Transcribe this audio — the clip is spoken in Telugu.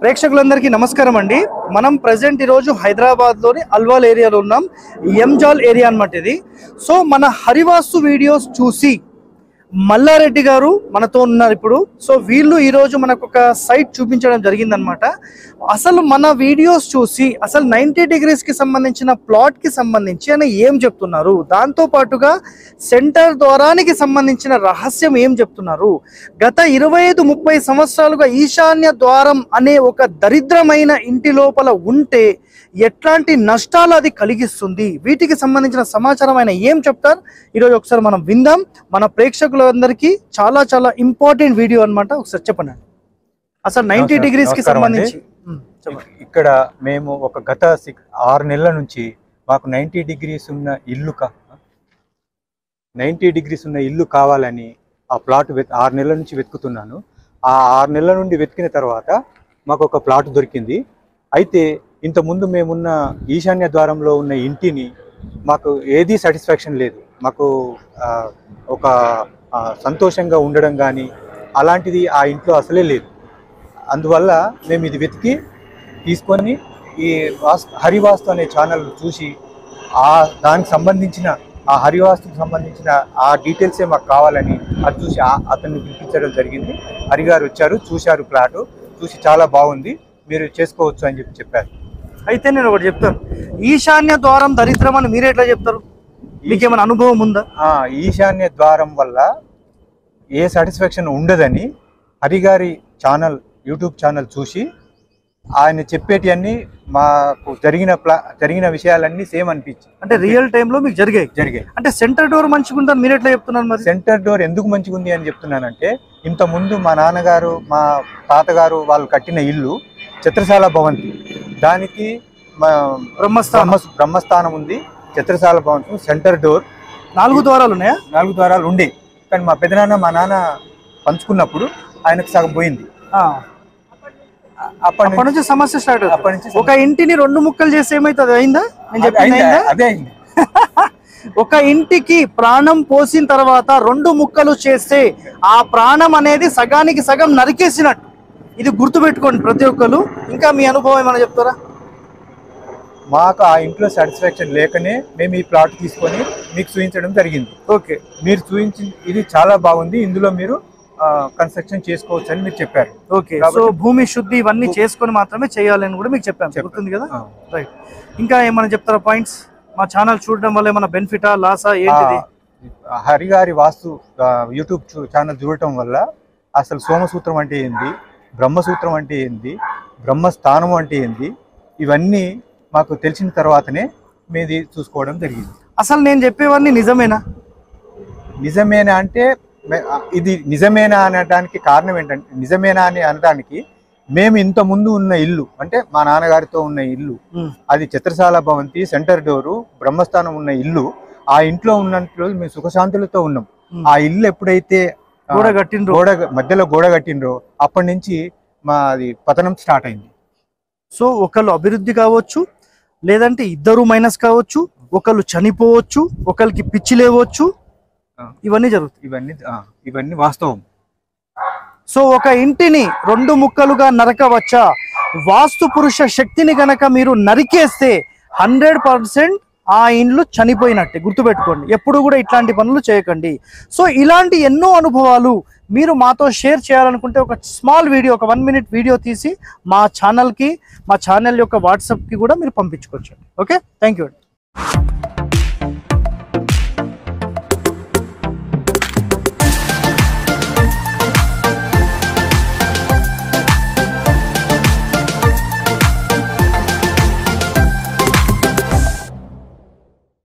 ప్రేక్షకులందరికీ నమస్కారం అండి మనం ప్రజెంట్ ఈరోజు హైదరాబాద్లోని అల్వాల్ ఏరియాలో ఉన్నాం ఎంజాల్ ఏరియా అన్నమాట ఇది సో మన హరివాస్తు వీడియోస్ చూసి మల్లారెడ్డి గారు మనతో ఉన్నారు ఇప్పుడు సో వీళ్ళు ఈరోజు మనకు ఒక సైట్ చూపించడం జరిగిందనమాట అసలు మన వీడియోస్ చూసి అసలు నైంటీ డిగ్రీస్కి సంబంధించిన ప్లాట్కి సంబంధించి అని ఏం చెప్తున్నారు దాంతో పాటుగా సెంటర్ ద్వారానికి సంబంధించిన రహస్యం ఏం చెప్తున్నారు గత ఇరవై ఐదు ముప్పై సంవత్సరాలుగా ఈశాన్య ద్వారం అనే ఒక దరిద్రమైన ఇంటి లోపల ఉంటే ఎట్లాంటి నష్టాలు అది కలిగిస్తుంది వీటికి సంబంధించిన సమాచారం ఆయన ఏం చెప్తారు ఈరోజు ఒకసారి మనం విందాం మన ప్రేక్షకులందరికీ చాలా చాలా ఇంపార్టెంట్ వీడియో అన్నమాట ఒకసారి చెప్పండి అసలు నైన్టీ నమస్కారం. డిగ్రీస్ కి నమస్కారం అండి. సంబంధించి ఉమ్, చెప్పండి ఇక్కడ మేము ఒక గత సిక్ ఆరు నెలల నుంచి మాకు నైంటీ డిగ్రీస్ ఉన్న ఇల్లు కా నైంటీ డిగ్రీస్ ఉన్న ఇల్లు కావాలని ఆ ప్లాట్ వెత్ ఆరు నెలల నుంచి వెతుకుతున్నాను ఆ ఆరు నెలల నుండి వెతికిన తర్వాత మాకు ఒక ప్లాట్ దొరికింది అయితే ఇంతకుముందు మేమున్న ఈశాన్య ద్వారంలో ఉన్న ఇంటిని మాకు ఏదీ సాటిస్ఫాక్షన్ లేదు మాకు ఆ, ఒక ఆ, సంతోషంగా ఉండడం కానీ అలాంటిది ఆ ఇంట్లో అసలే లేదు అందువల్ల మేము ఇది వెతికి తీసుకొని ఈ వాస్తు హరివాస్తు అనే ఛానల్ చూసి ఆ దానికి సంబంధించిన ఆ హరివాస్తుకు సంబంధించిన ఆ డీటెయిల్సే మాకు కావాలని అది చూసి ఆ- అతన్ని పిలిపించడం జరిగింది హరిగారు వచ్చారు చూశారు ప్లాట్ చూసి చాలా బాగుంది మీరు చేసుకోవచ్చు అని చెప్పి చెప్పారు అయితే నేను ఒకటి చెప్తాను ఈశాన్య ద్వారం దరిద్రం అని మీరు ఎట్లా చెప్తారు మీకేమైనా అనుభవం ఉందా ఆ ఈశాన్య ద్వారం వల్ల ఏ సాటిస్ఫాక్షన్ ఉండదని హరిగారి ఛానల్ యూట్యూబ్ ఛానల్ చూసి ఆయన చెప్పేటివన్నీ మాకు జరిగిన ప్లా జరిగిన విషయాలన్నీ సేమ్ అనిపించి అంటే రియల్ లో మీకు జరిగాయి జరిగాయి అంటే సెంటర్ డోర్ మంచిగా ఉందని మీరు ఎట్లా చెప్తున్నారు మరి సెంటర్ డోర్ ఎందుకు మంచిగా ఉంది అని చెప్తున్నానంటే ఇంత ముందు మా నాన్నగారు మా తాతగారు వాళ్ళు కట్టిన ఇల్లు చిత్రశాల భవంతి దానికి మా బ్రహ్మస్థానం బ్రహ్మ బ్రహ్మస్థానం ఉంది చిత్రశాల భవంతి సెంటర్ డోర్ నాలుగు ద్వారాలు ఉన్నాయా నాలుగు ద్వారాలు ఉండే కానీ మా పెదనాన్న మా నాన్న పంచుకున్నప్పుడు ఆయనకు సగం పోయింది ఆ, అప్పటి అప్పటి నుంచి సమస్య స్టార్ట్ అప్పటి నుంచి ఒక ఇంటిని రెండు ముక్కలు చేసి ఏమైతుంది అయిందా నేను చెప్పింది అయింది, అయిందా అదే అయింది ఒక ఇంటికి ప్రాణం పోసిన తర్వాత రెండు ముక్కలు చేస్తే ఆ ప్రాణం అనేది సగానికి సగం నరికేసినట్టు ఇది గుర్తుపెట్టుకోండి ప్రతి ఒక్కరు ఇంకా మీ అనుభవం ఏమైనా చెప్తారా మాకు ఆ ఇంట్లో సాటిస్ఫాక్షన్ లేకనే మేము ఈ ప్లాట్ తీసుకొని మీకు చూపించడం జరిగింది ఓకే మీరు చూపించి ఇది చాలా బాగుంది ఇందులో మీరు కన్స్ట్రక్షన్ చేసుకోవచ్చు అని మీరు చెప్పారు ఓకే సో కాబట్టి- భూమి శుద్ధి ఇవన్నీ చేసుకొని మాత్రమే చేయాలని కూడా మీకు చెప్పాను చెప్పాను. గుర్తుంది కదా ఆ. రైట్ ఇంకా ఏమైనా చెప్తారా పాయింట్స్ మా ఛానల్ చూడడం వల్ల ఏమైనా బెనిఫిటా లాసా ఏంటిది ఆ, హరిగారి వాస్తు ఆ, యూట్యూబ్ చూ- ఛానల్ చూడటం వల్ల అసలు సోమసూత్రం అంటే ఏంది బ్రహ్మసూత్రం అంటే ఏంది బ్రహ్మస్థానం అంటే ఏంది ఇవన్నీ మాకు తెలిసిన తర్వాతనే మీది చూసుకోవడం జరిగింది అసలు నేను చెప్పేవన్నీ నిజమేనా నిజమేనా అంటే మే- ఆ, ఇది నిజమేనా అనడానికి కారణం ఏంటంటే నిజమేనా అని అనడానికి మేము ఇంత ముందు ఉన్న ఇల్లు అంటే మా నాన్నగారితో ఉన్న ఇల్లు ఉమ్. అది చిత్రశాల భవంతి సెంటర్ డోరు బ్రహ్మస్థానం ఉన్న ఇల్లు ఆ ఇంట్లో ఉన్నంత రోజు మేము సుఖశాంతులతో ఉన్నాం ఉమ్. ఆ ఇల్లు ఎప్పుడైతే ఆ, గోడ కట్టిండ్రు గోడ మధ్యలో గోడ కట్టిండ్రో అప్పటి నుంచి మా అది పతనం స్టార్ట్ అయింది సో ఒకళ్ళు అభివృద్ధి కావచ్చు లేదంటే ఇద్దరు మైనస్ కావచ్చు ఒకళ్ళు చనిపోవచ్చు ఒకరికి పిచ్చి లేవచ్చు ఆ. ఇవన్నీ జరుగుతాయి ఇవన్నీ ఆ, ఇవన్నీ వాస్తవం సో ఒక ఇంటిని రెండు ముక్కలుగా నరకవచ్చా వాస్తు పురుష శక్తిని గనక మీరు నరికేస్తే హండ్రెడ్ పర్సెంట్ ఆ ఇండ్లు చనిపోయినట్టే గుర్తుపెట్టుకోండి ఎప్పుడు కూడా ఇట్లాంటి పనులు చేయకండి సో ఇలాంటి ఎన్నో అనుభవాలు మీరు మాతో షేర్ చేయాలనుకుంటే ఒక స్మాల్ వీడియో ఒక వన్ మినిట్ వీడియో తీసి మా ఛానల్కి మా ఛానల్ యొక్క వాట్సాప్కి కూడా మీరు పంపించుకోవచ్చు ఓకే థ్యాంక్ యూ